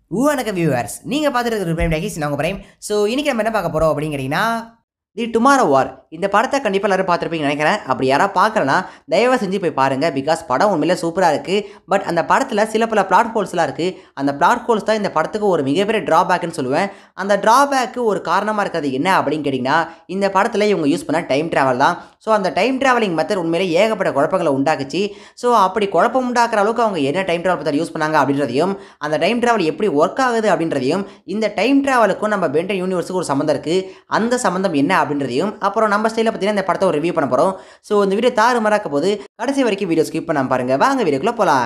வணக்கம் வியூவர்ஸ் நீங்கள் பார்த்துட்டு இருக்கிற பிரேம் டேகிஸ் நான் உங்கள் பிரேம் ஸோ இன்றைக்கி நம்ம என்ன பார்க்க போகிறோம் அப்படிங்கிறீங்கன்னா தி டுமாரோ வார் இந்த படத்தை கண்டிப்பாக எல்லாரும் பார்த்துருப்பீங்கன்னு நினைக்கிறேன் அப்படி யாராவது பார்க்கலனா தயவு செஞ்சு போய் பாருங்கள் பிகாஸ் படம் உண்மையிலே சூப்பராக இருக்குது பட் அந்த படத்தில் சில பல பிளாட் ஹோல்ஸ்லாம் இருக்குது அந்த பிளாட் ஹோல்ஸ் தான் இந்த படத்துக்கு ஒரு மிகப்பெரிய ட்ராபேக்னு சொல்லுவேன் அந்த ட்ராபேக்கு ஒரு காரணமாக இருக்கிறது என்ன அப்படின்னு கேட்டிங்கன்னா இந்த படத்தில் இவங்க யூஸ் பண்ண டைம் ட்ராவல் தான் ஸோ அந்த டைம் ட்ராவலிங் மெத்தட் உண்மையிலே ஏகப்பட்ட குழப்பங்களை உண்டாக்குச்சு ஸோ அப்படி குழப்பம் உண்டாக்குற அளவுக்கு அவங்க என்ன டைம் ட்ராவல் மெத்தட் யூஸ் பண்ணாங்க அப்படின்றதையும் அந்த டைம் ட்ராவல் எப்படி ஒர்க் ஆகுது அப்படின்றதையும் இந்த டைம் ட்ராவலுக்கும் நம்ம பென்டன் யூனிவர்ஸுக்கு ஒரு சம்மந்தம் இருக்குது அந்த சம்மந்தம் என்ன அப்படின்றதையும் அப்புறம் நம்ம ஸ்டைலில் பார்த்தீங்கன்னா இந்த படத்தை ஒரு ரிவ்யூ பண்ண போகிறோம் ஸோ இந்த வீடியோ தாறு மறாக்க போது கடைசி வரைக்கும் வீடியோ ஸ்கிப் பண்ணாம பாருங்க வாங்க வீடியோக்குள்ளே போகலாம்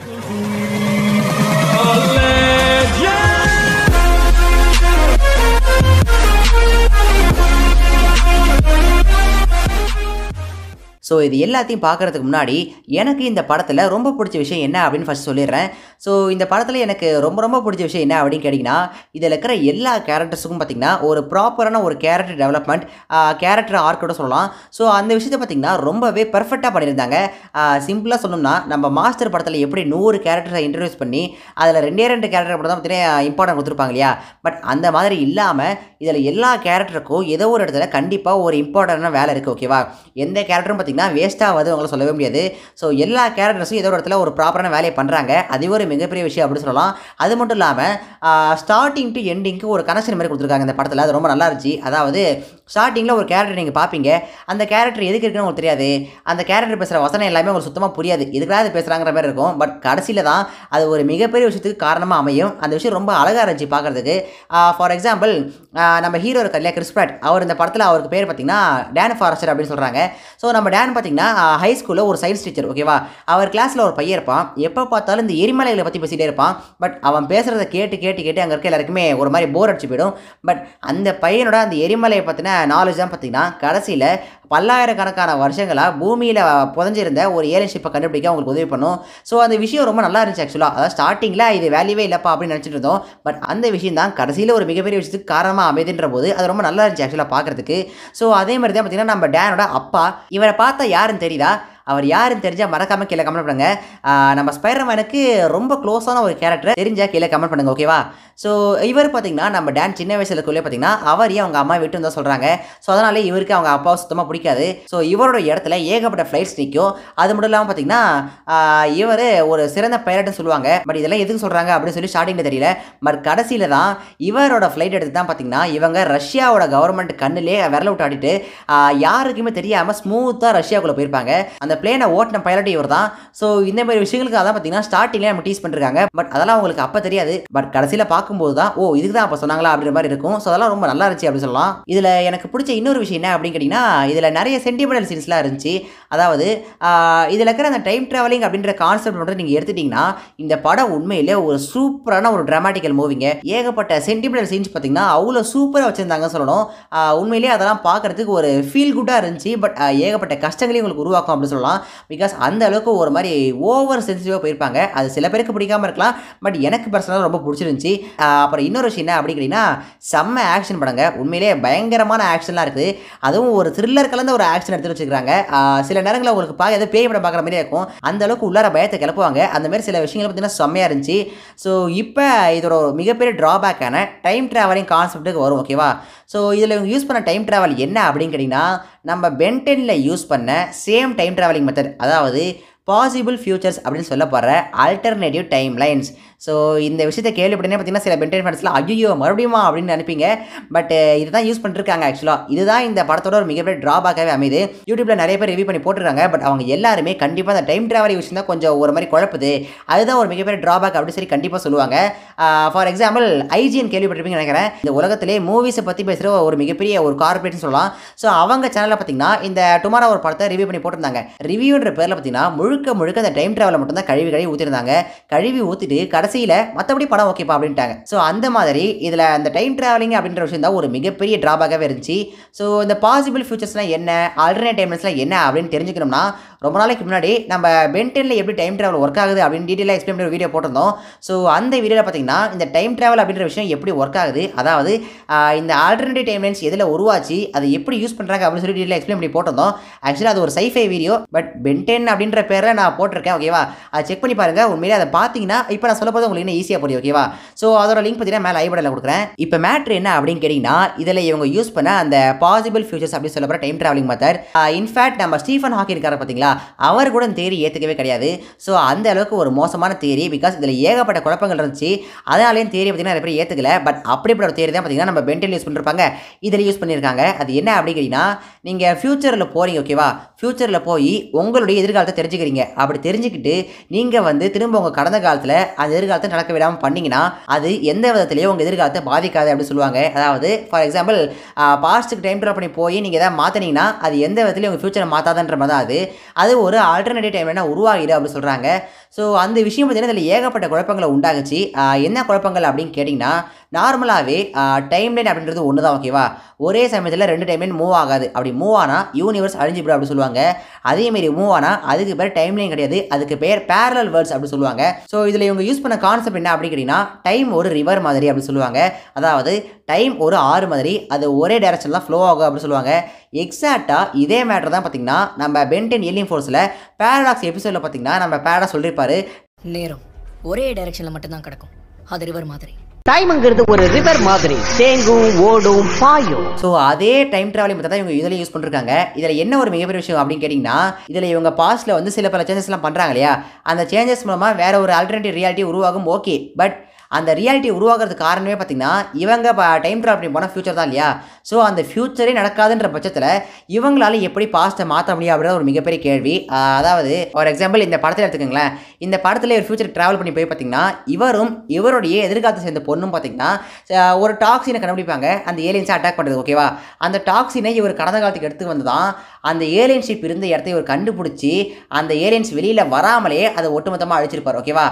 ஸோ இது எல்லாத்தையும் பார்க்குறதுக்கு முன்னாடி எனக்கு இந்த படத்தில் ரொம்ப பிடிச்ச விஷயம் என்ன அப்படின்னு ஃபஸ்ட் சொல்லிடுறேன் ஸோ இந்த படத்தில் எனக்கு ரொம்ப ரொம்ப பிடிச்ச விஷயம் என்ன அப்படின்னு கேட்டிங்கன்னா இதில் இருக்கிற எல்லா கேரக்டர்ஸுக்கும் பார்த்திங்கன்னா ஒரு ப்ராப்பரான ஒரு கேரக்டர் டெவலப்மெண்ட் கேரக்டர் ஆர்க்கோட சொல்லலாம் ஸோ அந்த விஷயத்தை பார்த்திங்கன்னா ரொம்பவே பெர்ஃபெக்டாக பண்ணியிருந்தாங்க சிம்பிளாக சொல்லணும்னா நம்ம மாஸ்டர் படத்தில் எப்படி நூறு கேரக்டரை இன்ட்ரடியூஸ் பண்ணி அதில் ரெண்டே ரெண்டு கேரக்டர் மட்டும் தான் பார்த்தீங்கன்னா இம்பார்ட்டன்ட் கொடுத்துருப்பாங்க இல்லையா பட் அந்த மாதிரி இல்லாமல் இதில் எல்லா கேரக்டருக்கும் ஏதோ ஒரு இடத்துல கண்டிப்பாக ஒரு இம்பார்ட்டண்டான வேலை இருக்குது ஓகேவா எந்த கேரக்டரும் பார்த்திங்கன்னா வேஸ்ட்டாகாது அவங்கள சொல்லவே முடியாது ஸோ எல்லா கேரக்டர்ஸும் ஏதோ ஒரு இடத்துல ஒரு ப்ராப்பரான வேலையை பண்ணுறாங்க அது ஒரு மிகப்பெரிய விஷயம் அப்படின்னு சொல்லலாம் அது மட்டும் இல்லாமல் ஸ்டார்டிங் டு எண்டிங்க்கு ஒரு கனெக்ஷன் மாதிரி கொடுத்துருக்காங்க இந்த படத்தில் அது ரொம்ப நல்லா இருந்துச்சு அதாவது ஸ்டார்டிங்கில் ஒரு கேரக்டர் நீங்கள் பார்ப்பீங்க அந்த கேரக்டர் எதுக்கு இருக்குன்னு உங்களுக்கு தெரியாது அந்த கேரக்டர் பேசுகிற வசனம் எல்லாமே உங்களுக்கு சுத்தமாக புரியாது எதுக்காக அது பேசுகிறாங்கிற மாதிரி இருக்கும் பட் கடைசியில் தான் அது ஒரு மிகப்பெரிய விஷயத்துக்கு காரணமாக அமையும் அந்த விஷயம் ரொம்ப அழகாக இருந்துச்சு பார்க்குறதுக்கு ஃபார் எக்ஸாம்பிள் நம்ம ஹீரோ இருக்கார் இல்லையா கிறிஸ்பிராட் அவர் இந்த படத்தில் அவருக்கு பேர் பார்த்தீங்கன்னா டேன் ஃபாரஸ்டர் அப்படின்னு சொல்கிறாங்க ஸோ நம்ம டேன் பார்த்தீங்கன்னா ஹை ஸ்கூலில் ஒரு சயின்ஸ் டீச்சர் ஓகேவா அவர் கிளாஸில் ஒரு பையன் இருப்பான் எப்போ பார்த்தாலும் இந்த எரிமலைகளை பற்றி பேசிகிட்டே இருப்பான் பட் அவன் பேசுகிறத கேட்டு கேட்டு கேட்டு அங்கே இருக்க எல்லாருக்குமே ஒரு மாதிரி போர் அடிச்சு போயிடும் பட் அந்த பையனோட அந்த எரிமலையை பற்றின நாலேஜ் தான் பார்த்தீங்கன்னா கடைசியில் பல்லாயிரக்கணக்கான வருஷங்களாக பூமியில் புதஞ்சிருந்த ஒரு ஏலியன் ஷிப்பை கண்டுபிடிக்க அவங்களுக்கு உதவி பண்ணும் ஸோ அந்த விஷயம் ரொம்ப நல்லா இருந்துச்சு ஆக்சுவலாக அதாவது ஸ்டார்டிங்கில் இது வேல்யூவே இல்லைப்பா அப்படின்னு நினச்சிட்டு இருந்தோம் பட் அந்த விஷயம் தான் கடைசியில் ஒரு மிகப்பெரிய விஷயத்துக்கு காரணமாக அமைதுன்ற போது அது ரொம்ப நல்லா இருந்துச்சு ஆக்சுவலாக பார்க்குறதுக்கு ஸோ அதே மாதிரி தான் பார்த்தீங்கன்னா நம்ம டேனோட அப்பா இவரை பார்த்தா யாருன்னு தெரியுதா அவர் யாருன்னு தெரிஞ்சால் மறக்காமல் கீழே கமெண்ட் பண்ணுங்க நம்ம ஸ்பைடர்மேனுக்கு ரொம்ப க்ளோஸான ஒரு கேரக்டர் தெரிஞ்சால் கீழே கமெண்ட் பண்ணுங்க ஓகேவா ஸோ இவர் பார்த்தீங்கன்னா நம்ம டேன் சின்ன வயசுல இருக்குள்ளே பார்த்தீங்கன்னா அவர் அவங்க அம்மா விட்டு இருந்தால் சொல்கிறாங்க ஸோ அதனால இவருக்கு அவங்க அப்பாவை சுத்தமாக பிடிக்காது ஸோ இவரோட இடத்துல ஏகப்பட்ட ஃப்ளைட்ஸ் நிற்கும் அது மட்டும் இல்லாமல் பார்த்தீங்கன்னா இவர் ஒரு சிறந்த பைலட்னு சொல்லுவாங்க பட் இதெல்லாம் எதுக்கு சொல்கிறாங்க அப்படின்னு சொல்லி ஸ்டார்டிங்கில் தெரியல பட் கடைசியில் தான் இவரோட ஃப்ளைட் எடுத்து தான் பார்த்தீங்கன்னா இவங்க ரஷ்யாவோட கவர்மெண்ட் கண்ணிலே விரல விட்டு ஆடிட்டு யாருக்குமே தெரியாமல் ஸ்மூத்தாக ரஷ்யாவுக்குள்ளே போயிருப்பாங்க அந்த பிளேனை ஓட்டின பைலட் இவர் தான் ஸோ இந்த மாதிரி விஷயங்களுக்கு அதான் பார்த்தீங்கன்னா ஸ்டார்டிங்லேயே நம்ம டீஸ் பண்ணிருக்காங்க பட் அதெல்லாம் உங்களுக்கு அப்போ தெரியாது பட் கடைசியில் பார்க்கும்போது தான் ஓ இதுக்கு தான் அப்போ சொன்னாங்களா அப்படின்ற மாதிரி இருக்கும் ஸோ அதெல்லாம் ரொம்ப நல்லா இருந்துச்சு அப்படின்னு சொல்லலாம் இதில் எனக்கு பிடிச்ச இன்னொரு விஷயம் என்ன அப்படின்னு கேட்டிங்கன்னா இதில் நிறைய சென்டிமெண்டல் சீன்ஸ்லாம் இருந்துச்சு அதாவது இதில் இருக்கிற அந்த டைம் ட்ராவலிங் அப்படின்ற கான்செப்ட் மட்டும் நீங்கள் எடுத்துட்டிங்கன்னா இந்த படம் உண்மையிலே ஒரு சூப்பரான ஒரு ட்ராமாட்டிக்கல் மூவிங்க ஏகப்பட்ட சென்டிமெண்டல் சீன்ஸ் பார்த்தீங்கன்னா அவ்வளோ சூப்பராக வச்சுருந்தாங்க சொல்லணும் உண்மையிலேயே அதெல்லாம் பார்க்குறதுக்கு ஒரு ஃபீல் குட்டாக இருந்துச்சு பட் ஏகப்பட்ட கஷ்டங்களையும் உங்களுக்கு உருவாக்கும் அப்படின்னு சொல்லலாம் பிகாஸ் அந்த அளவுக்கு ஒரு மாதிரி ஓவர் சென்சிட்டிவாக போயிருப்பாங்க அது சில பேருக்கு பிடிக்காம இருக்கலாம் பட் எனக்கு பர்சனலாக ரொம்ப பிடிச்சிருந்துச்சி அப்புறம் இன்னொரு விஷயம் என்ன அப்படி கேட்டிங்கன்னா செம்ம ஆக்ஷன் படங்க உண்மையிலேயே பயங்கரமான ஆக்ஷன்லாம் இருக்குது அதுவும் ஒரு த்ரில்லர் கலந்த ஒரு ஆக்ஷன் எடுத்து வச்சுக்கிறாங்க சில நேரங்களில் உங்களுக்கு பார்க்க ஏதோ பேய் படம் பார்க்குற மாதிரி இருக்கும் அந்த அளவுக்கு உள்ளார பயத்தை கிளப்புவாங்க அந்த மாதிரி சில விஷயங்கள் பார்த்தீங்கன்னா செம்மையாக இருந்துச்சு ஸோ இப்போ இதோட மிகப்பெரிய ட்ராபேக்கான டைம் ட்ராவலிங் கான்செப்ட்டுக்கு வரும் ஓகேவா ஸோ இதில் இவங்க யூஸ் பண்ண டைம் ட்ராவல் என்ன அப்படின்னு கேட்டிங்கன்னா நம்ம பென்டெனில் யூஸ் பண்ண சேம் டைம் ட்ராவலிங் மெத்தட் அதாவது பாசிபிள் ஃபியூச்சர்ஸ் அப்படின்னு சொல்லப்படுற ஆல்டர்னேட்டிவ் டைம் லைன்ஸ் ஸோ இந்த விஷயத்தை கேள்விப்பட்டனே பார்த்தீங்கன்னா சில பென்டென் ஃபேன்ஸ்லாம் ஐயோ மறுபடியுமா அப்படின்னு நினைப்பீங்க பட் இதுதான் யூஸ் பண்ணிருக்காங்க ஆக்சுவலாக இதுதான் இந்த படத்தோட ஒரு மிகப்பெரிய ட்ராபேக்காகவே அமைது யூடியூப்பில் நிறைய பேர் ரிவ்யூ பண்ணி போட்டுருக்காங்க பட் அவங்க எல்லாருமே கண்டிப்பாக அந்த டைம் ட்ராவல் விஷயம் தான் கொஞ்சம் ஒரு மாதிரி குழப்புது அதுதான் ஒரு மிகப்பெரிய ட்ராபேக் அப்படின்னு சொல்லி கண்டிப்பாக சொல்லுவாங்க ஃபார் எக்ஸாம்பிள் ஐஜிஎன் கேள்விப்பட்டிருப்பீங்கன்னு நினைக்கிறேன் இந்த உலகத்திலே மூவிஸை பற்றி பேசுகிற ஒரு மிகப்பெரிய ஒரு கார்பரேட்னு சொல்லலாம் ஸோ அவங்க சேனலில் பார்த்தீங்கன்னா இந்த டுமாரோ ஒரு படத்தை ரிவ்யூ பண்ணி போட்டிருந்தாங்க ரிவ்யூன்ற பேரில் பார்த்தீங்கன்னா முழுக்க முழுக்க அந்த டைம் ட்ராவலை மட்டும் தான் கழுவி கழுவி ஊற்றிருந்தாங்க கழுவி ஊற்றிட்டு கடைசியில் மற்றபடி படம் ஓகேப்பா அப்படின்ட்டாங்க ஸோ அந்த மாதிரி இதில் அந்த டைம் ட்ராவலிங் அப்படின்ற விஷயம் தான் ஒரு மிகப்பெரிய ட்ராபேக்காகவே இருந்துச்சு ஸோ இந்த பாசிபிள் ஃபியூச்சர்ஸ்லாம் என்ன ஆல்டர்னேட் டைம்ஸ்லாம் என்ன அப்படின்னு தெரிஞ்சுக்கணும்னா ரொம்ப நாளைக்கு முன்னாடி நம்ம பென்டெனில் எப்படி டைம் ட்ராவல் ஒர்க் ஆகுது அப்படின்னு டீட்டெயிலாக எக்ஸ்பிளைன் பண்ணி ஒரு வீடியோ போட்டிருந்தோம் ஸோ அந்த வீடியோவில் பார்த்தீங்கன்னா இந்த டைம் ட்ராவல் அப்படின்ற விஷயம் எப்படி ஒர்க் ஆகுது அதாவது ஆஹ், இந்த ஆல்டர்னேட்டிவ் டைம் லைன்ஸ் எதில் உருவாச்சு அதை எப்படி யூஸ் பண்ணுறாங்க அப்படின்னு சொல்லி டீட்டெயிலாக எக்ஸ்பிளைன் பண்ணி போட்டிருந்தோம் ஆக்சுவலாக அது ஒரு சைஃபை வீடியோ பட் பென்டென் அப்படின்ற பேரில் நான் போட்டிருக்கேன் ஓகேவா அதை செக் பண்ணி பாருங்கள் உண்மையிலே அதை பார்த்தீங்கன்னா இப்போ நான் சொல்ல பார்க்கும்போது உங்களுக்கு இன்னும் ஈஸியாக புரியும் ஓகேவா ஸோ அதோட லிங்க் பார்த்தீங்கன்னா மேலே ஐபடில் கொடுக்குறேன் இப்போ மேட்ரு என்ன அப்படின்னு கேட்டிங்கன்னா இதில் இவங்க யூஸ் பண்ண அந்த பாசிபிள் ஃபியூச்சர்ஸ் அப்படின்னு சொல்லப்படுற டைம் ட்ராவலிங் மெத்தட் இன்ஃபேக்ட் நம்ம ஸ்டீஃபன் ஹாக்கி இருக்காரு பார்த்தீங்களா அவர் கூட இந்த தேரி ஏற்றுக்கவே கிடையாது ஸோ அந்த அளவுக்கு ஒரு மோசமான தேரி பிகாஸ் இதில் ஏகப்பட்ட குழப்பங்கள் இருந்துச்சு அதனாலேயும் தேரி பார்த்தீங்கன்னா நிறைய பேர் ஏற்றுக்கல பட் அப்படிப்பட்ட ஒரு தேரி தான் பார்த்தீங்கன்னா நம்ம பென்டெல் யூஸ் பண்ணிருப்பாங்க இதில் யூஸ் பண்ணியிருக்காங்க அது என்ன அப்படின்னு கேட்டிங்கன்னா நீங்கள் ஃப்யூச்சரில் போகிறீங்க ஓகேவா ஃப்யூச்சரில் போய் உங்களுடைய எதிர்காலத்தை தெரிஞ்சுக்கிறீங்க அப்படி தெரிஞ்சுக்கிட்டு நீங்கள் வந்து திரும்ப உங்கள் கடந்த காலத்தில் அந்த எதிர்காலத்தை நடக்க விடாமல் பண்ணீங்கன்னா அது எந்த விதத்துலையும் உங்கள் எதிர்காலத்தை பாதிக்காது அப்படின்னு சொல்லுவாங்க அதாவது ஃபார் எக்ஸாம்பிள் பாஸ்ட்டுக்கு டைம் ட்ராப் பண்ணி போய் நீங்கள் எதாவது மாற்றினீங்கன்னா அது எந்த விதத்துலையும் உங்கள் ஃப்யூச்சரை மாற்றாதன்ற மாதிரி தான் அது அது ஒரு ஆல்டர்னேட்டிவ் டைம் என்ன உருவாகிடு அப்படின்னு சொல்கிறாங்க ஸோ அந்த விஷயம் பார்த்தீங்கன்னா இதில் ஏகப்பட்ட குழப்பங்களை உண்டாகுச்சு ஆஹ் என்ன குழப்பங்கள் அப்படின்னு கேட்டிங்கன்னா நார்மலாகவே டைம் லைன் அப்படின்றது ஒன்று தான் ஓகேவா ஒரே சமயத்தில் ரெண்டு டைம் லைன் மூவ் ஆகாது அப்படி மூவ் ஆனால் யூனிவர்ஸ் அழிஞ்சு போடும் அப்படின்னு சொல்லுவாங்க அதேமாரி மூவ் ஆனால் அதுக்கு பேர் டைம் லைன் கிடையாது அதுக்கு பேர் பேரலல் வேர்ட்ஸ் அப்படி சொல்லுவாங்க ஸோ இதில் இவங்க யூஸ் பண்ண கான்செப்ட் என்ன அப்படி கேட்டிங்கன்னா டைம் ஒரு ரிவர் மாதிரி அப்படி சொல்லுவாங்க அதாவது டைம் ஒரு ஆறு மாதிரி அது ஒரே டைரக்ஷனில் தான் ஃப்ளோ ஆகும் அப்படின்னு சொல்லுவாங்க எக்ஸாக்டாக இதே மேட்டர் தான் பார்த்தீங்கன்னா நம்ம பென்டென் ஏலியன் ஃபோர்ஸில் பேரடாக்ஸ் எபிசோடில் பார்த்தீங்கன்னா நம்ம பேரடா சொல்லியிருப்பாரு நேரம் ஒரே டைரக்ஷன்ல மட்டும்தான் கிடக்கும் அது ரிவர் மாதிரி டைம்ங்கிறது ஒரு ரிவர் மாதிரி தேங்கும் ஓடும் பாயும் ஸோ அதே டைம் ட்ராவலிங் மெத்தட் தான் இவங்க இதில் யூஸ் பண்ணிருக்காங்க இதில் என்ன ஒரு மிகப்பெரிய விஷயம் அப்படின்னு கேட்டிங்கன்னா இதில் இவங்க பாஸ்ட்டில் வந்து சில பல சேஞ்சஸ்லாம் பண்ணுறாங்க இல்லையா அந்த சேஞ்சஸ் மூலமாக வேற ஒரு ஆல்டர்னேட்டிவ் ரியாலிட்டி உருவாகும் ஓகே பட் அந்த ரியாலிட்டி உருவாகிறதுக்கு காரணமே பார்த்தீங்கன்னா இவங்க டைம் ட்ராவல் பண்ணி போனால் ஃபியூச்சர் தான் இல்லையா ஸோ அந்த ஃபியூச்சரே நடக்காதுன்ற பட்சத்தில் இவங்களால எப்படி பாஸ்ட்டை மாற்ற முடியும் அப்படின்ற ஒரு மிகப்பெரிய கேள்வி ஆஹ் அதாவது ஃபார் எக்ஸாம்பிள் இந்த படத்தில் எடுத்துக்கோங்களேன் இந்த படத்தில் ஒரு ஃபியூச்சர் ட்ராவல் பண்ணி போய் பார்த்தீங்கன்னா இவரும் இவருடைய எதிர்காலத்தை சேர்ந்த பொண்ணும் பார்த்தீங்கன்னா ஆஹ் ஒரு டாக்ஸினை கண்டுபிடிப்பாங்க அந்த ஏலியன்ஸை அட்டாக் பண்ணுறது ஓகேவா அந்த டாக்ஸினை இவர் கடந்த காலத்துக்கு எடுத்து வந்து தான் அந்த ஏலியன்ஷிப் இருந்த இடத்த இவர் கண்டுபிடிச்சி அந்த ஏலியன்ஸ் வெளியில் வராமலே அதை ஒட்டுமொத்தமாக அழிச்சிருப்பார் ஓகேவா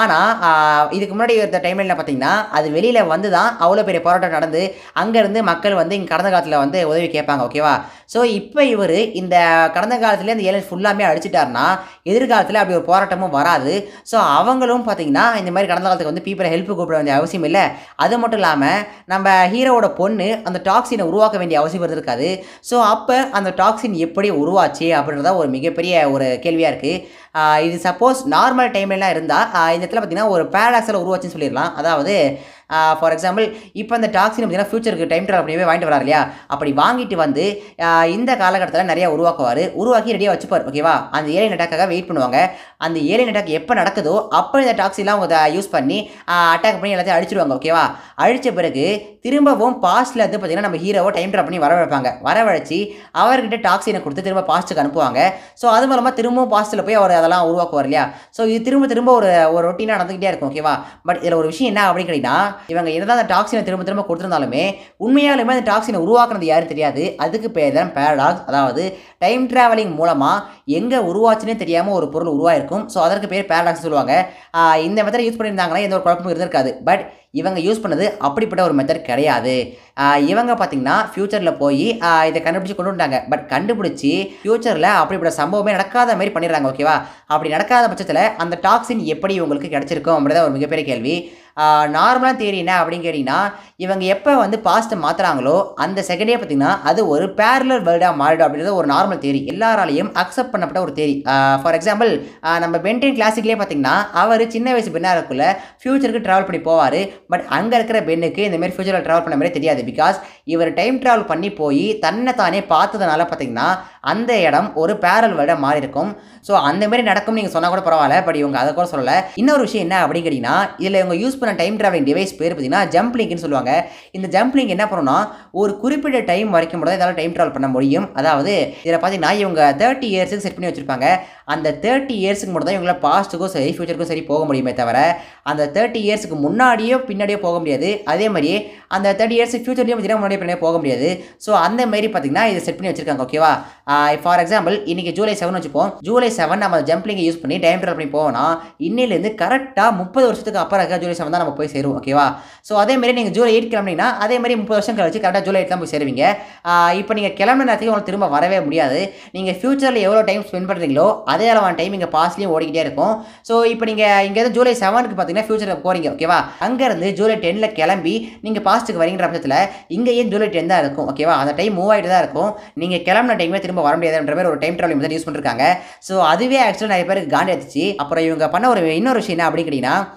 ஆனால் இதுக்கு முன்னாடி இருந்த டைம்லைனில் பார்த்தீங்கன்னா அது வெளியில் வந்து தான் அவ்வளோ பெரிய போராட்டம் நடந்து அங்கேருந்து மக்கள் வந்து இங்கே கடந்த காலத்தில் வந்து உதவி கேட்பாங்க ஓகேவா ஸோ இப்போ இவர் இந்த கடந்த காலத்துலேயே அந்த ஏலியன்ஸ் ஃபுல்லாமே அழிச்சிட்டாருன்னா எதிர்காலத்தில் அப்படி ஒரு போராட்டமும் வராது ஸோ அவங்களும் பார்த்தீங்கன்னா இந்த மாதிரி கடந்த காலத்துக்கு வந்து பீப்பிளை ஹெல்ப் கூப்பிட வேண்டிய அவசியம் இல்லை அது மட்டும் இல்லாமல் நம்ம ஹீரோவோட பொண்ணு அந்த டாக்ஸினை உருவாக்க வேண்டிய அவசியம் இருந்திருக்காது ஸோ அப்போ அந்த டாக்ஸின் எப்படி உருவாச்சு அப்படின்றத ஒரு மிகப்பெரிய ஒரு கேள்வியாக இருக்குது இது சப்போஸ் நார்மல் டைம்லலாம் இருந்தால் இந்த இடத்துல பார்த்தீங்கன்னா ஒரு பேராக்ஸில் உருவாச்சுன்னு சொல்லிடலாம் அதாவது ஃபார் எக்ஸாம்பிள் இப்போ அந்த டாக்ஸின் பார்த்தீங்கன்னா ஃபியூச்சருக்கு டைம் ட்ராவல் பண்ணி போய் வாங்கிட்டு வராரு இல்லையா அப்படி வாங்கிட்டு வந்து ஆஹ் இந்த காலகட்டத்தில் நிறைய உருவாக்குவார் உருவாக்கி ரெடியாக வச்சுப்பார் ஓகேவா அந்த ஏலியன் அட்டாக்காக வெயிட் பண்ணுவாங்க அந்த ஏலியன் அட்டாக் எப்போ நடக்குதோ அப்போ இந்த டாக்ஸிலாம் அவங்க யூஸ் பண்ணி அட்டாக் பண்ணி எல்லாத்தையும் அழிச்சிடுவாங்க ஓகேவா அழிச்ச பிறகு திரும்பவும் பாஸ்ட்டில் வந்து பார்த்தீங்கன்னா நம்ம ஹீரோவை டைம் ட்ராப் பண்ணி வரவழைப்பாங்க வரவழைச்சி அவர்கிட்ட டாக்ஸினை கொடுத்து திரும்ப பாஸ்ட்டுக்கு அனுப்புவாங்க ஸோ அது மூலமாக திரும்பவும் பாஸ்ட்டில் போய் அவர் அதெல்லாம் உருவாக்குவார் இல்லையா ஸோ இது திரும்ப திரும்ப ஒரு ஒரு ரொட்டீனாக நடந்துக்கிட்டே இருக்கும் ஓகேவா பட் இதில் ஒரு விஷயம் என்ன அப்படின்னு கேட்டிங்கன்னா இவங்க என்னதான் அந்த டாக்ஸினை திரும்ப திரும்ப கொடுத்துருந்தாலுமே உண்மையாலுமே அந்த டாக்ஸினை உருவாக்குனது யாரும் தெரியாது அதுக்கு பேர் தான் பேரடாக்ஸ் அதாவது டைம் ட்ராவலிங் மூலமாக எங்கே உருவாச்சுன்னே தெரியாமல் ஒரு பொருள் உருவாயிருக்கும் ஸோ அதற்கு பேர் பேரடாக்ஸ் சொல்லுவாங்க ஆஹ் இந்த மெத்தட் யூஸ் பண்ணியிருந்தாங்கன்னா எந்த ஒரு குழப்பமும் இருந்திருக்காது பட் இவங்க யூஸ் பண்ணது அப்படிப்பட்ட ஒரு மெத்தட் கிடையாது ஆஹ் இவங்க பார்த்தீங்கன்னா ஃப்யூச்சரில் போய் ஆஹ் இதை கண்டுபிடிச்சி கொண்டு வந்தாங்க பட் கண்டுபிடிச்சி ஃப்யூச்சரில் அப்படிப்பட்ட சம்பவமே நடக்காத மாதிரி பண்ணிடுறாங்க ஓகேவா அப்படி நடக்காத பட்சத்தில் அந்த டாக்ஸின் எப்படி உங்களுக்கு கிடச்சிருக்கும் அப்படின்றத ஒரு மிகப்பெரிய கேள்வி நார்மலாக தேரி என்ன அப்படின்னு கேட்டிங்கன்னா இவங்க எப்போ வந்து பாஸ்ட்டை மாற்றுறாங்களோ அந்த செகண்டே பார்த்தீங்கன்னா அது ஒரு பேரலர் வேர்ல்டாக மாறிடும் அப்படின்றது ஒரு நார்மல் தேரி எல்லாராலையும் அக்செப்ட் பண்ணப்பட்ட ஒரு தேரி ஃபார் எக்ஸாம்பிள் நம்ம பென்டென் கிளாசிக்லேயே பார்த்தீங்கன்னா அவர் சின்ன வயசு பெண்ணாக இருக்குள்ள ஃப்யூச்சருக்கு ட்ராவல் பண்ணி போவார் பட் அங்கே இருக்கிற பெண்ணுக்கு இந்த மாதிரி ஃப்யூச்சரில் ட்ராவல் பண்ண மாதிரி தெரியாது பிகாஸ் இவர் டைம் ட்ராவல் பண்ணி போய் தன்னை தானே பார்த்ததுனால பார்த்தீங்கன்னா அந்த இடம் ஒரு பேரல் வேர்டாக மாறி இருக்கும் ஸோ அந்த மாதிரி நடக்கும் நீங்கள் சொன்னால் கூட பரவாயில்ல பட் இவங்க அதை கூட சொல்லலை இன்னொரு விஷயம் என்ன அப்படின்னு கேட்டிங்கன்னா இதில் இவங்க யூஸ் பண்ண டைம் ட்ராவலிங் டிவைஸ் பேர் பார்த்தீங்கன்னா ஜம்ப் லிங்க்னு சொல்லுவாங்க இந்த ஜம்ப் லிங்க் என்ன பண்ணுன்னா ஒரு குறிப்பிட்ட டைம் வரைக்கும் மட்டும் தான் இதால் டைம் ட்ராவல் பண்ண முடியும் அதாவது இதில் பார்த்தீங்கன்னா இவங்க தேர்ட்டி இயர்ஸுக்கு செட் பண்ணி வச்சிருப்பாங்க அந்த தேர்ட்டி இயர்ஸுக்கு மட்டும் தான் இவங்களால பாஸ்ட்டுக்கும் சரி ஃபியூச்சருக்கும் சரி போக முடியுமே தவிர அந்த தேர்ட்டி இயர்ஸுக்கு முன்னாடியோ பின்னாடியோ போக முடியாது அதே மாதிரி அந்த தேர்ட்டி இயர்ஸ் ஃபியூச்சர்லேயும் பார்த்தீங்கன்னா முன்னாடியே பின்னாடியே போக முடியாது ஸோ அந்த மாதிரி பார்த்தீங்கன்னா இதை செட் பண்ணி வச்சிருக்காங்க ஓகேவா ஃபார் எக்ஸாம்பிள் இன்னைக்கு ஜூலை செவன் வச்சுப்போம் ஜூலை செவன் நம்ம ஜம்ப்லிங்கை யூஸ் பண்ணி டைம் ட்ராவல் பண்ணி போவோம்னா இன்னிலேருந்து கரெக்டாக முப்பது வருஷத்துக்கு அப்புறம் இருக்க ஜூலை செவன் தான் நம்ம போய் சேருவோம் ஓகேவா ஸோ அதே மாதிரி நீங்கள் ஜூலை எயிட் கிளம்பினீங்கன்னா அதே மாதிரி முப்பது வருஷம் கழிச்சு கரெக்டாக ஜூலை எயிட் தான் போய் சேருவீங்க இப்போ நீங்கள் கிளம்பின நேரத்துக்கு உங்களுக்கு திரும்ப வரவே முடியாது நீங்கள் ஃபியூச்சரில் எவ்வளோ டைம் ஸ்பெண்ட் பண்ணுறீங்களோ அதே அளவான டைம் இங்கே பாஸ்ட்லேயும் ஓடிக்கிட்டே இருக்கும் ஸோ இப்போ நீங்கள் இங்கேருந்து ஜூலை செவனுக்கு பார்த்தீங்கன்னா ஃபியூச்சரில் போகிறீங்க ஓகேவா அங்கேருந்து ஜூலை டென்னில் கிளம்பி நீங்கள் பாஸ்ட்டுக்கு வரீங்கிற பட்சத்தில் இங்கேயே ஜூலை டென் தான் இருக்கும் ஓகேவா அந்த டைம் மூவ் ஆகிட்டு தான் இருக்கும் நீங்கள் கிளம்பின டைமே திரும்ப வர முடியாதுன்ற மாதிரி ஒரு டைம் ட்ராவலிங் மெத்தட் யூஸ் பண்ணிருக்காங்க ஸோ அதுவே ஆக்சுவலாக நிறைய பேருக்கு காண்டி எடுத்துச்சு அப்புறம் இவங்க பண்ண ஒரு இன்னொரு விஷயம் என்ன அப்படின்னு கேட்டிங்கன்னா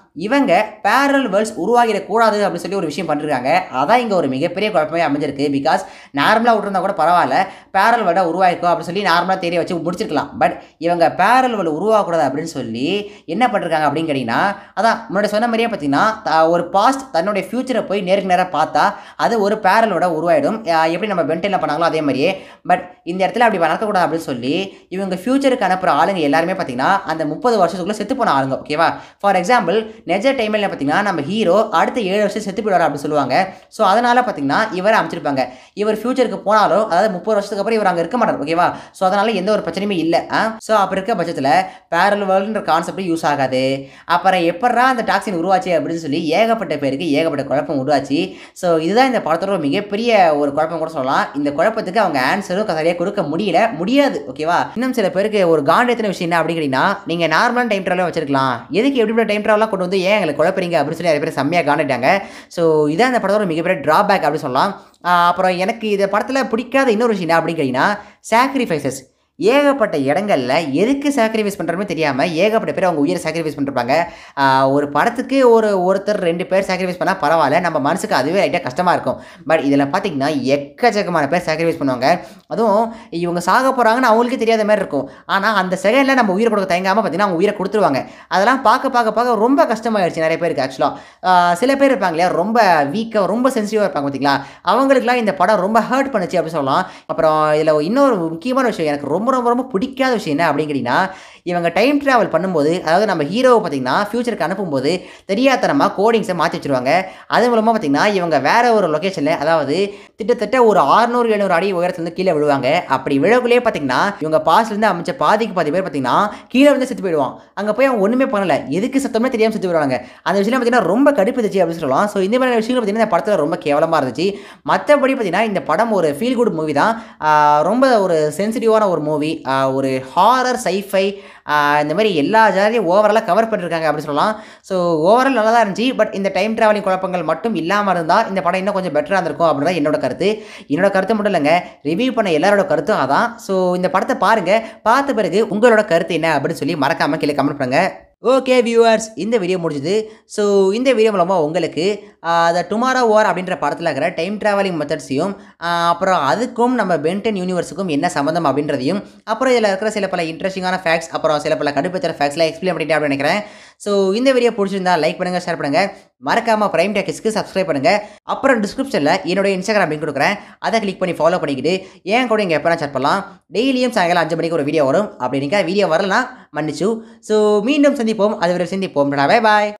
இவங்க பேரல் வேர்ல்ட்ஸ் உருவாகிடக்கூடாது அப்படின்னு சொல்லி ஒரு விஷயம் பண்ணிருக்காங்க அதான் இங்கே ஒரு மிகப்பெரிய குழப்பமே அமைஞ்சிருக்கு பிகாஸ் நார்மலாக விட்டுருந்தா கூட பரவாயில்ல பேரல் வேர்டை உருவாயிருக்கும் அப்படின்னு சொல்லி நார்மலாக தெரிய வச்சு முடிச்சிருக்கலாம் பட் இவங்க பேரல் வேர்ல்டு உருவாகக்கூடாது அப்படின்னு சொல்லி என்ன பண்ணிருக்காங்க அப்படின்னு கேட்டிங்கன்னா அதான் முன்னாடி சொன்ன மாதிரியே பார்த்தீங்கன்னா த- ஒரு பாஸ்ட் தன்னுடைய ஃபியூச்சரை போய் நேருக்கு நேராக பார்த்தா அது ஒரு பேரலோட உருவாயிடும் அஹ் எப்படி நம்ம பென்டெனில் பண்ணாங்களோ அதே மாதிரியே பட் இந்த இடத்துல அப்படி நடக்கக்கூடாது அப்படின்னு சொல்லி இவங்க ஃபியூச்சருக்கு அனுப்புகிற ஆளுங்க எல்லாருமே பார்த்தீங்கன்னா அந்த முப்பது வருஷத்துக்குள்ளே செத்து போன ஆளுங்க ஓகேவா ஃபார் எக்ஸாம்பிள் நெஜ டைமில் பார்த்தீங்கன்னா நம்ம ஹீரோ அடுத்த ஏழு வருஷம் செத்து போயிடுவார் அப்படின்னு சொல்லுவாங்க ஸோ அதனால் பார்த்தீங்கன்னா இவரை அமைச்சிருப்பாங்க இவர் ஃபியூச்சருக்கு போனாலும் அதாவது முப்பது வருஷத்துக்கு அப்புறம் இவர் அங்கே இருக்க மாட்டார் ஓகேவா ஸோ அதனால் எந்த ஒரு பிரச்சனையுமே இல்லை ஸோ அப்போ இருக்க பட்சத்தில் பேரல் வேர்ல்டுன்ற கான்செப்ட் யூஸ் ஆகாது அப்புறம் எப்படா அந்த டாக்ஸின் உருவாச்சு அப்படின்னு சொல்லி ஏகப்பட்ட பேருக்கு ஏகப்பட்ட குழப்பம் உருவாச்சு ஸோ இதுதான் இந்த படத்தோட ஒரு மிகப்பெரிய ஒரு குழப்பம் கூட சொல்லலாம் இந்த குழப்பத்துக்கு அவங்க ஆன்சரும் சரியாக கொடுக்க முடியல முடியாது ஓகேவா இன்னும் சில பேருக்கு ஒரு காண்டத்தின விஷயம் என்ன அப்படிங்கிறீங்கன்னா நீங்கள் நார்மலான டைம் ட்ராவலாக வச்சிருக்கலாம் எதுக்கு எப்படி டைம் ட்ராவலாக கொண்டு வந்து ஏன் எங்களுக்கு குழப்பறீங்க அப்படின்னு சொல்லி நிறைய பேர் செம்மையாக காண்டிட்டாங்க ஸோ இதான் இந்த படத்தோட மிகப்பெரிய ட்ராபேக் அப்படின்னு சொல்லலாம் ஆஹ் அப்புறம் எனக்கு இந்த படத்தில் பிடிக்காத இன்னொரு விஷயம் என்ன அப்படின்னு கேட்டிங்கன்னா சாக்ரிஃபைசஸ் ஏகப்பட்ட இடங்கள்ல எதுக்கு சாக்ரிஃபைஸ் பண்ணுறமே தெரியாமல் ஏகப்பட்ட பேர் அவங்க உயிரை சாக்ரிஃபைஸ் பண்ணிருப்பாங்க ஆஹ் ஒரு படத்துக்கு ஒரு ஒருத்தர் ரெண்டு பேர் சாக்ரிஃபைஸ் பண்ணால் பரவாயில்ல நம்ம மனசுக்கு அதுவே லைட்டாக கஷ்டமாக இருக்கும் பட் இதில் பார்த்தீங்கன்னா எக்கச்சக்கமான பேர் சாக்ரிஃபைஸ் பண்ணுவாங்க அதுவும் இவங்க சாக போகிறாங்கன்னு அவங்களுக்கே தெரியாத மாதிரி இருக்கும் ஆனால் அந்த செகண்டில் நம்ம உயிரை கொடுக்க தயங்காமல் பார்த்தீங்கன்னா அவங்க உயிரை கொடுத்துருவாங்க அதெல்லாம் பார்க்க பார்க்க பார்க்க ரொம்ப கஷ்டமாயிடுச்சு நிறைய பேருக்கு ஆக்சுவலாக சில பேர் இருப்பாங்க இல்லையா ரொம்ப வீக்காக ரொம்ப சென்சிட்டிவாக இருப்பாங்க பார்த்தீங்களா அவங்களுக்குலாம் இந்த படம் ரொம்ப ஹர்ட் பண்ணுச்சு அப்படின்னு சொல்லலாம் அப்புறம் இதில் இன்னொரு முக்கியமான விஷயம் எனக்கு ரொம்ப ரொம்ப ரொம்ப பிடிக்காத விஷயம் என்ன அப்படின்னு கேட்டிங்கன்னா இவங்க டைம் ட்ராவல் பண்ணும்போது அதாவது நம்ம ஹீரோவை பார்த்தீங்கன்னா ஃபியூச்சருக்கு அனுப்பும்போது தெரியாதனமாக கோடிங்ஸை மாற்றி வச்சிருவாங்க அது மூலமாக பார்த்தீங்கன்னா இவங்க வேற ஒரு லொக்கேஷனில் அதாவது கிட்டத்தட்ட ஒரு 600 எழுநூறு அடி உயரத்துலேருந்து கீழே விழுவாங்க அப்படி விழக்குள்ளேயே பார்த்தீங்கன்னா இவங்க பாஸ்ட்லேருந்து அமைச்ச பாதிக்கு பாதி பேர் பார்த்தீங்கன்னா கீழே வந்து செத்து போயிடுவான் அங்கே போய் அவங்க ஒன்றுமே பண்ணல எதுக்கு சத்தமே தெரியாமல் செத்து போயிடுவாங்க அந்த விஷயம் பார்த்தீங்கன்னா ரொம்ப கடுப்புச்சு அப்படின்னு சொல்லலாம் ஸோ இந்த மாதிரி விஷயங்கள் பார்த்தீங்கன்னா இந்த படத்தில் ரொம்ப கேவலமாக இருந்துச்சு மற்றபடி பார்த்தீங்கன்னா இந்த படம் ஒரு ஃபீல் குட் மூவி தான் ஆஹ் ரொம்ப ஒரு சென்சிட்டிவான ஒரு மூவி ஒரு ஹாரர் சைஃபை இந்த மாதிரி எல்லா ஜாதியும் ஓவராலாக கவர் பண்ணிருக்காங்க அப்படின்னு சொல்லலாம் ஸோ ஓவரால் நல்லா தான் இருந்துச்சு பட் இந்த டைம் ட்ராவலிங் குழப்பங்கள் மட்டும் இல்லாமல் இருந்தால் இந்த படம் இன்னும் கொஞ்சம் பெட்டராக இருந்திருக்கும் அப்படின்றத என்னோட கருத்து என்னோட கருத்து மட்டும் இல்லைங்க ரிவ்யூ பண்ண எல்லாரோட கருத்தும் அதான் ஸோ இந்த படத்தை பாருங்கள் பார்த்த பிறகு உங்களோட கருத்து என்ன அப்படின்னு சொல்லி மறக்காமல் கீழே கமெண்ட் பண்ணுங்க ஓகே வியூவர்ஸ் இந்த வீடியோ முடிஞ்சுது ஸோ இந்த வீடியோ மூலமாக உங்களுக்கு த டுமாரோ ஓர் அப்படின்ற படத்தில் இருக்கிற டைம் ட்ராவலிங் மெத்தட்ஸையும் அப்புறம் அதுக்கும் நம்ம பென்டன் யூனிவர்ஸுக்கும் என்ன சம்மந்தம் அப்படின்றதையும் அப்புறம் இதில் இருக்கிற சில பல இன்ட்ரெஸ்டிங்கான ஃபேக்ட்ஸ் அப்புறம் சில பல கடுப்பேற்ற ஃபேக்ட்ஸ்லாம் எக்ஸ்பிளைன் பண்ணிட்டேன் அப்படின்னு நினைக்கிறேன் ஸோ இந்த வீடியோ பிடிச்சிருந்தா லைக் பண்ணுங்கள் ஷேர் பண்ணுங்கள் மறக்காமல் ப்ரைம் டேக்கிஸ்க்கு சப்ஸ்கிரைப் பண்ணுங்கள் அப்புறம் டிஸ்கிரிப்ஷனில் என்னோட இன்ஸ்டாகிராம் லிங்க் கொடுக்குறேன் அதை கிளிக் பண்ணி ஃபாலோ பண்ணிக்கிட்டு ஏன் கூட இங்கே எப்போ சேட் பண்ணலாம் டெய்லியும் சாயங்காலம் அஞ்சு மணிக்கு ஒரு வீடியோ வரும் அப்படி நீங்கள் வீடியோ வரலாம் மன்னிச்சு ஸோ மீண்டும் சந்திப்போம் அதுவரை சந்திப்போம் பை பாய்